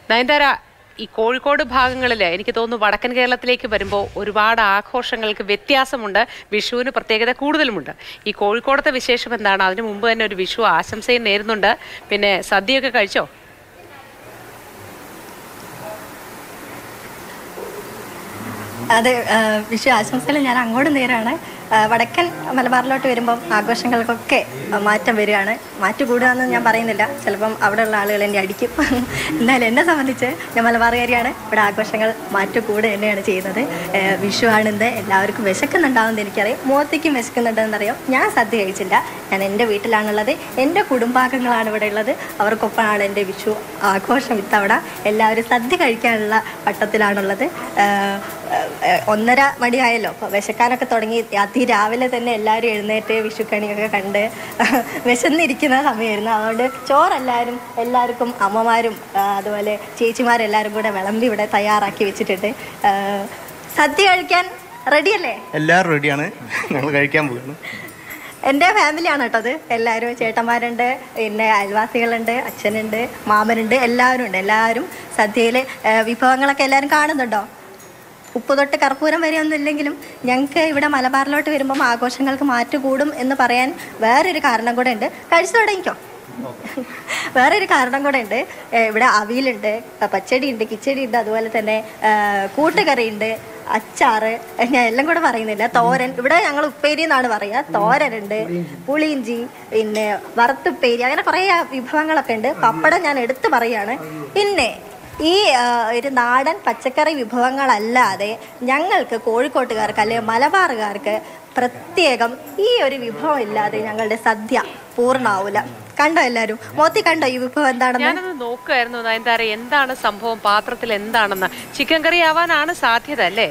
നയൻതാര ഈ കോഴിക്കോട് ഭാഗങ്ങളിൽ എനിക്ക് തോന്നുന്നു വടക്കൻ കേരളത്തിലേക്ക് വരുമ്പോൾ ഒരുപാട് ആഘോഷങ്ങൾക്ക് വ്യത്യാസമുണ്ട് വിഷുവിന് പ്രത്യേകത കൂടുതലുമുണ്ട് ഈ കോഴിക്കോടത്തെ വിശേഷം എന്താണ് അതിനു മുമ്പ് തന്നെ ഒരു വിഷു ആശംസയും നേരുന്നുണ്ട് പിന്നെ സദ്യയൊക്കെ കഴിച്ചോ അതെ ആ, വിഷു ആശംസകൾ ഞാൻ അങ്ങോട്ട് നേരാണ് ആ, വടക്കൻ മലബാറിലോട്ട് വരുമ്പം ആഘോഷങ്ങൾക്കൊക്കെ ആ, മാറ്റം വരികയാണ് മാറ്റം കൂടുകയെന്ന് ഞാൻ പറയുന്നില്ല ചിലപ്പം അവിടെയുള്ള ആളുകൾ എന്നെ അടിക്കും എന്നാലും എന്നെ സംബന്ധിച്ച് ഞാൻ മലബാറുകാരിയാണ് ഇവിടെ ആഘോഷങ്ങൾ മാറ്റം കൂടുക തന്നെയാണ് ചെയ്യുന്നത് ആ, വിഷു ആണെന്ന് എല്ലാവർക്കും വിശക്കുന്നുണ്ടാവുമെന്ന് എനിക്കറിയാം മുഖത്തേക്കും വിശക്കുന്നുണ്ടെന്നറിയാം ഞാൻ സദ്യ കഴിച്ചില്ല ഞാൻ എൻ്റെ വീട്ടിലാണുള്ളത് എൻ്റെ കുടുംബാംഗങ്ങളാണ് ഇവിടെ ഉള്ളത് അവർക്കൊപ്പമാണ് എൻ്റെ വിഷു ആഘോഷം ഇത്തവണ എല്ലാവരും സദ്യ കഴിക്കാനുള്ള പട്ടത്തിലാണുള്ളത് ആ, ആ, ഒന്നര മണിയായല്ലോ അപ്പോൾ വിശക്കാനൊക്കെ തുടങ്ങി അതിരാവിലെ തന്നെ എല്ലാവരും എഴുന്നേറ്റ് വിഷുക്കണിയൊക്കെ കണ്ട് വിശന്നിരിക്കുന്ന സമയമായിരുന്നു അതുകൊണ്ട് ചോറെല്ലാവരും എല്ലാവർക്കും അമ്മമാരും ആ, അതുപോലെ ചേച്ചിമാരെല്ലാവരും കൂടെ വിളമ്പി ഇവിടെ തയ്യാറാക്കി വെച്ചിട്ടുണ്ട് ആ, സദ്യ കഴിക്കാൻ റെഡിയല്ലേ എല്ലാവരും റെഡിയാണ് ഞങ്ങൾ കഴിക്കാൻ പോകുന്നു എൻ്റെ ഫാമിലിയാണ് കേട്ടോ അത് എല്ലാവരും ചേട്ടന്മാരുണ്ട് പിന്നെ അയൽവാസികളുണ്ട് അച്ഛനുണ്ട് മാമനുണ്ട് എല്ലാവരും ഉണ്ട് എല്ലാവരും സദ്യയിൽ വിഭവങ്ങളൊക്കെ എല്ലാവരും കാണുന്നുണ്ടോ ഉപ്പ് തൊട്ട് കർപ്പൂരം വരെ ഒന്നും ഇല്ലെങ്കിലും ഞങ്ങൾക്ക് ഇവിടെ മലബാറിലോട്ട് വരുമ്പം ആഘോഷങ്ങൾക്ക് മാറ്റു കൂടും എന്ന് പറയാൻ വേറൊരു കാരണം കൂടെ ഉണ്ട് കഴിച്ചു തുടങ്ങിക്കോ വേറൊരു കാരണം കൂടെ ഉണ്ട് ഏഹ് ഇവിടെ അവിയലുണ്ട് അഹ് പച്ചടി ഉണ്ട് കിച്ചടി ഉണ്ട് അതുപോലെ തന്നെ ഏഹ് കൂട്ടുകറി ഉണ്ട് അച്ചാറ് ഞാൻ എല്ലാം കൂടെ പറയുന്നില്ല തോരൻ ഇവിടെ ഞങ്ങൾ ഉപ്പേരി എന്നാണ് പറയുക തോരനുണ്ട് പുളിയിഞ്ചി പിന്നെ വറുത്തുപ്പേരി അങ്ങനെ കുറേ വിഭവങ്ങളൊക്കെ ഉണ്ട് പപ്പടം ഞാൻ എടുത്തു പറയാണ് പിന്നെ ഈ ആ, ഒരു നാടൻ പച്ചക്കറി വിഭവങ്ങളല്ലാതെ ഞങ്ങൾക്ക് കോഴിക്കോട്ടുകാർക്ക് അല്ലെങ്കിൽ മലബാറുകാർക്ക് പ്രത്യേകം ഈ ഒരു വിഭവം ഇല്ലാതെ ഞങ്ങളുടെ സദ്യ പൂർണ്ണമാവൂല കണ്ടോ എല്ലാവരും മോത്തി കണ്ടോ ഈ വിഭവം എന്താണെന്ന് ഞാനത് നോക്കുമായിരുന്നു നയൻതാര എന്താണ് സംഭവം പാത്രത്തിൽ എന്താണെന്ന് ചിക്കൻ കറി ആവാനാണ് സാധ്യത അല്ലേ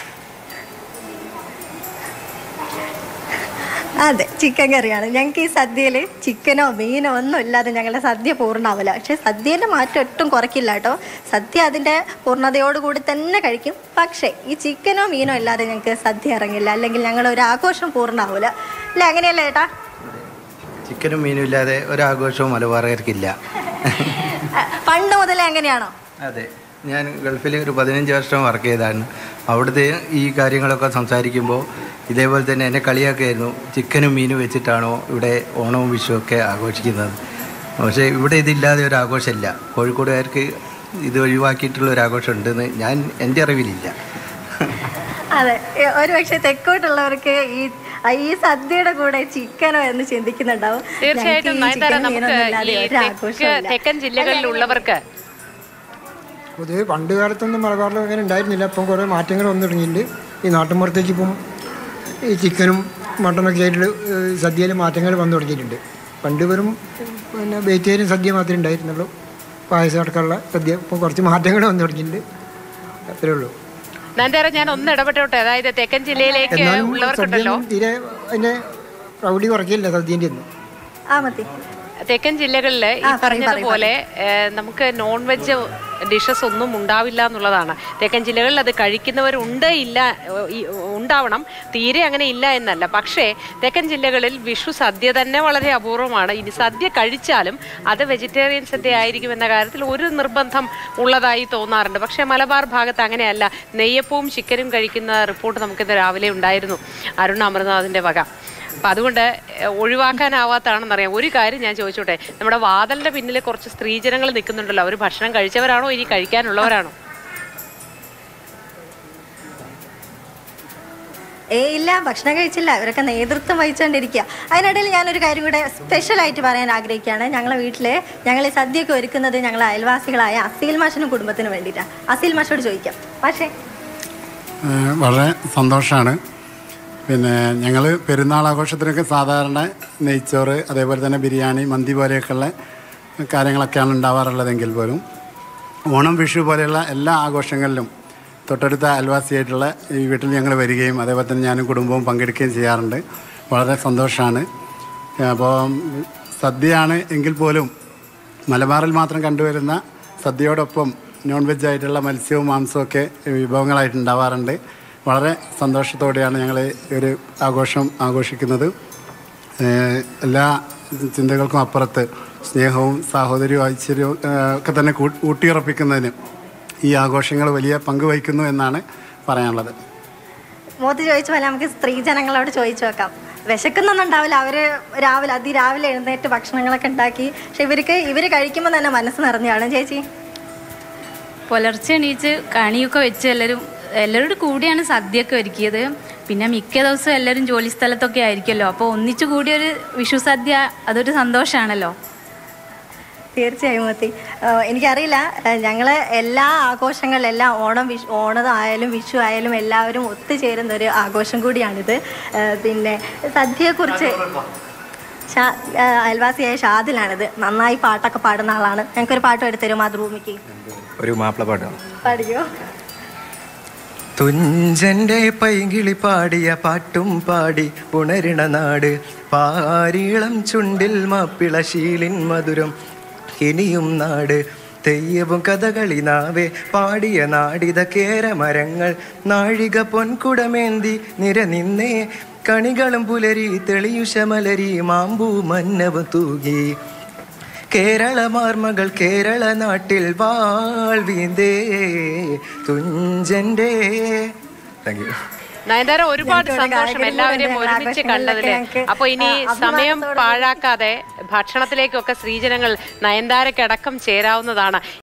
അതെ ചിക്കൻ കറിയാണ് ഞങ്ങൾക്ക് ഈ സദ്യയിൽ ചിക്കനോ മീനോ ഒന്നും ഇല്ലാതെ ഞങ്ങളുടെ സദ്യ പൂർണ്ണമാവില്ല പക്ഷെ സദ്യേൻ്റെ മാറ്റം ഒട്ടും കുറയ്ക്കില്ല കേട്ടോ സദ്യ അതിൻ്റെ പൂർണ്ണതയോടുകൂടി തന്നെ കഴിക്കും പക്ഷേ ഈ ചിക്കനോ മീനോ ഇല്ലാതെ ഞങ്ങൾക്ക് സദ്യ ഇറങ്ങില്ല അല്ലെങ്കിൽ ഞങ്ങൾ ഒരു ആഘോഷം പൂർണ്ണമാവില്ല അല്ലേ അങ്ങനെയല്ലേ ഏട്ടാ ചിക്കനും മീനും ഇല്ലാതെ ഒരാഘോഷവും മലബാറുകാർക്കില്ല അഹ് പണ്ട് മുതലേ അങ്ങനെയാണോ അതെ ഞാൻ ഗൾഫിൽ ഒരു പതിനഞ്ച് വർഷം വർക്ക് ചെയ്തതാണ് അവിടുത്തെ ഈ കാര്യങ്ങളൊക്കെ സംസാരിക്കുമ്പോൾ ഇതേപോലെ തന്നെ എന്നെ കളിയാക്കായിരുന്നു ചിക്കനും മീനും വെച്ചിട്ടാണോ ഇവിടെ ഓണവും വിഷുവൊക്കെ ആഘോഷിക്കുന്നത് പക്ഷേ ഇവിടെ ഇതില്ലാതെ ഒരു ആഘോഷമില്ല കോഴിക്കോടുകാർക്ക് ഇത് ഒഴിവാക്കിയിട്ടുള്ള ഒരു ആഘോഷം ഉണ്ടെന്ന് ഞാൻ എൻ്റെ അറിവിലില്ല അതെ എ- ഒരു പക്ഷേ തെക്കോട്ടുള്ളവർക്ക് ഈ ഈ സദ്യയുടെ കൂടെ ചിക്കനോ എന്ന് ചിന്തിക്കുന്നുണ്ടാവും തീർച്ചയായിട്ടും ഞങ്ങൾക്ക് ഈ നയൻതാര ചിക്കനും നമുക്ക് മീനൊന്നും ഇല്ലാതെ ഈ ഒരു തെക്ക് ആഘോഷമില്ല. തെക്കൻ ജില്ലകളിലുള്ളവർക്ക് പൊതുവെ പണ്ട് കാലത്തൊന്നും മലബാറിൽ അങ്ങനെ ഉണ്ടായിരുന്നില്ല ഇപ്പം കുറേ മാറ്റങ്ങൾ വന്നു തുടങ്ങിയിട്ടുണ്ട് ഈ നാട്ടിൻപുറത്തേക്ക് ഇപ്പം ഈ ചിക്കനും മട്ടനൊക്കെ ആയിട്ട് സദ്യയിൽ മാറ്റങ്ങൾ വന്നു തുടങ്ങിയിട്ടുണ്ട് പണ്ട് വെറും പിന്നെ വെജിറ്റേറിയൻ സദ്യ മാത്രമേ ഉണ്ടായിരുന്നുള്ളൂ പായസം അടക്കമുള്ള സദ്യ ഇപ്പോൾ കുറച്ച് മാറ്റങ്ങൾ വന്നു തുടങ്ങിയിട്ടുണ്ട് അത്രേ ഉള്ളൂ നയൻതാര ഞാൻ ഒന്ന് ഇടപെട്ടോട്ടെ അതായത് തെക്കൻ ജില്ലയിലേക്ക് എന്നാലും ഉള്ളവർക്കുണ്ടല്ലോ സദ്യയൊന്നും തീരെ അതിൻ്റെ പ്രൗഢി കുറയ്ക്കില്ല സദ്യേൻ്റെ ഒന്നും ആ മതി തെക്കൻ ജില്ലകളിൽ ഈ ആ, പറയ്, പറഞ്ഞതുപോലെ ഏഹ്, നമുക്ക് നോൺ വെജ് ഡിഷസ് ഒന്നും ഉണ്ടാവില്ല എന്നുള്ളതാണ് തെക്കൻ ജില്ലകളിൽ അത് കഴിക്കുന്നവരുണ്ട് ഇല്ല ഏഹ്, ഈ, ഉണ്ടാവണം തീരെ അങ്ങനെ ഇല്ല എന്നല്ല പക്ഷേ തെക്കൻ ജില്ലകളിൽ വിഷു സദ്യ തന്നെ വളരെ അപൂർവമാണ് ഇനി സദ്യ കഴിച്ചാലും അത് വെജിറ്റേറിയൻ സദ്യ ആയിരിക്കും എന്ന കാര്യത്തിൽ ഒരു നിർബന്ധം ഉള്ളതായി തോന്നാറുണ്ട് പക്ഷേ മലബാർ ഭാഗത്ത് അങ്ങനെയല്ല നെയ്യപ്പവും ചിക്കനും കഴിക്കുന്ന റിപ്പോർട്ട് നമുക്കിന്ന് രാവിലെ ഉണ്ടായിരുന്നു അരുൺ അമർനാഥിന്റെ വക അപ്പം അതുകൊണ്ട് ഏഹ്, ഒഴിവാക്കാനാവാത്തതാണെന്നറിയാം ഒരു കാര്യം ഞാൻ ചോദിച്ചോട്ടെ നമ്മുടെ വാതലിന്റെ പിന്നിൽ കുറച്ച് സ്ത്രീജനങ്ങൾ നിൽക്കുന്നുണ്ടല്ലോ അവർ ഭക്ഷണം കഴിച്ചവരാണോ ഇനി കഴിക്കാനുള്ളവരാണോ ഏ ഇല്ല ഭക്ഷണം കഴിച്ചില്ല ഇവരൊക്കെ നേതൃത്വം വഹിച്ചുകൊണ്ടിരിക്കുക അതിനിടയിൽ ഞാനൊരു കാര്യം കൂടെ സ്പെഷ്യലായിട്ട് പറയാൻ ആഗ്രഹിക്കുകയാണ് ഞങ്ങളെ വീട്ടിൽ ഞങ്ങൾ ഈ സദ്യയൊക്കെ ഒരുക്കുന്നത് ഞങ്ങളെ അയൽവാസികളായ അസീൽ മാഷിനും കുടുംബത്തിനും വേണ്ടിയിട്ടാണ് അസീൽ മാഷോട് ചോദിക്കാം പക്ഷേ ഏഹ് വളരെ സന്തോഷമാണ് പിന്നെ ഞങ്ങൾ പെരുന്നാൾ ആഘോഷത്തിനൊക്കെ സാധാരണ നെയ്ച്ചോറ് അതേപോലെ തന്നെ ബിരിയാണി മന്തി പോലെയൊക്കെയുള്ള കാര്യങ്ങളൊക്കെയാണ് ഉണ്ടാവാറുള്ളതെങ്കിൽ പോലും ഓണം വിഷു പോലെയുള്ള എല്ലാ ആഘോഷങ്ങളിലും തൊട്ടടുത്ത അയൽവാസിയായിട്ടുള്ള ഈ വീട്ടിൽ ഞങ്ങൾ വരികയും അതേപോലെ തന്നെ ഞാനും കുടുംബവും പങ്കെടുക്കുകയും ചെയ്യാറുണ്ട് വളരെ സന്തോഷമാണ് അപ്പോൾ സദ്യയാണ് എങ്കിൽ പോലും മലബാറിൽ മാത്രം കണ്ടുവരുന്ന സദ്യയോടൊപ്പം നോൺ വെജ് ആയിട്ടുള്ള മത്സ്യവും മാംസവും ഒക്കെ വിഭവങ്ങളായിട്ട് ഉണ്ടാവാറുണ്ട് വളരെ സന്തോഷത്തോടെയാണ് ഞങ്ങൾ ഈ ഒരു ആഘോഷം ആഘോഷിക്കുന്നത് ഏഹ് എല്ലാ ചിന്തകൾക്കും അപ്പുറത്ത് സ്നേഹവും സാഹോദര്യവും ഐശ്വര്യവും ആ, ഒക്കെ തന്നെ കൂ- ഊട്ടിയുറപ്പിക്കുന്നതിന് ഈ ആഘോഷങ്ങൾ വലിയ പങ്ക് വഹിക്കുന്നു എന്നാണ് പറയാനുള്ളത് മോത്തി ചോദിച്ച പോലെ നമുക്ക് സ്ത്രീജനങ്ങളോട് ചോദിച്ചു നോക്കാം വിശക്കുന്നൊന്നും ഉണ്ടാവില്ല അവര് രാവിലെ അതിരാവിലെ എഴുന്നേറ്റ് ഭക്ഷണങ്ങളൊക്കെ ഉണ്ടാക്കി പക്ഷെ ഇവർക്ക് ഇവര് കഴിക്കുമ്പോൾ തന്നെ മനസ്സ് നിറഞ്ഞാണ് ചേച്ചി പുലർച്ചെ എണീച്ച് കണിയൊക്കെ വെച്ച് എല്ലാവരും എല്ലാവരോടും കൂടിയാണ് സദ്യയൊക്കെ ഒരുക്കിയത് പിന്നെ മിക്ക ദിവസവും എല്ലാവരും ജോലി സ്ഥലത്തൊക്കെ ആയിരിക്കുമല്ലോ അപ്പോൾ ഒന്നിച്ചു കൂടിയൊരു വിഷു സദ്യ അതൊരു സന്തോഷമാണല്ലോ തീർച്ചയായും മോത്തി ഏഹ് എനിക്കറിയില്ല ഏഹ് ഞങ്ങള് എല്ലാ ആഘോഷങ്ങളിലെല്ലാം ഓണം വിഷു ഓണമായാലും വിഷു ആയാലും എല്ലാവരും ഒത്തുചേരുന്ന ഒരു ആഘോഷം കൂടിയാണിത് ഏഹ് പിന്നെ സദ്യയെക്കുറിച്ച് ഷാ ഏഹ് അയൽവാസിയായ ഷാദിലാണിത് നന്നായി പാട്ടൊക്കെ പാടുന്ന ആളാണ് ഞങ്ങൾക്കൊരു പാട്ട് എടുത്തരും മാതൃഭൂമിക്ക് ഒരു മാപ്പിളപ്പാട്ടാണ് പാടിയോ തുഞ്ചന്റെ പൈകിളി പാടിയ പാട്ടും പാടി ഉണരണ നാട് പാരീളം ചുണ്ടിൽ മാപ്പിള ശീലിൻ മധുരം ഇനിയും നാട് തെയ്യവും കഥകളി നാവേ പാടിയ നാടിത കേരമരങ്ങൾ നാഴിക പൊൻകുടമേന്തി നിര നിന്നേ കണികളും പുലരി തെളിയുഷമലരി മാമ്പൂ മന്നവും തൂകി കേരള മാർമകൾ കേരള നാട്ടിൽ വാഴ്വീന്തേ തുഞ്ചന്റെ താങ്ക് യു നയൻതാര ഒരുപാട് ഞങ്ങൾക്ക് ഇവിടെ സന്തോഷം ഗായകരും എല്ലാവരെയും കൂടെ ഉണ്ട്. ഒരുമിച്ച് ആഘോഷങ്ങളിലൊക്കെ കണ്ടതില് ഞങ്ങൾക്ക് അപ്പൊ ഇനി ആ, സമയം അഭിമാനത്തോടെ പാഴാക്കാതെ ഭക്ഷണത്തിലേക്കൊക്കെ സ്ത്രീജനങ്ങൾ നയൻതാരക്കടക്കം ചേരാവുന്നതാണ്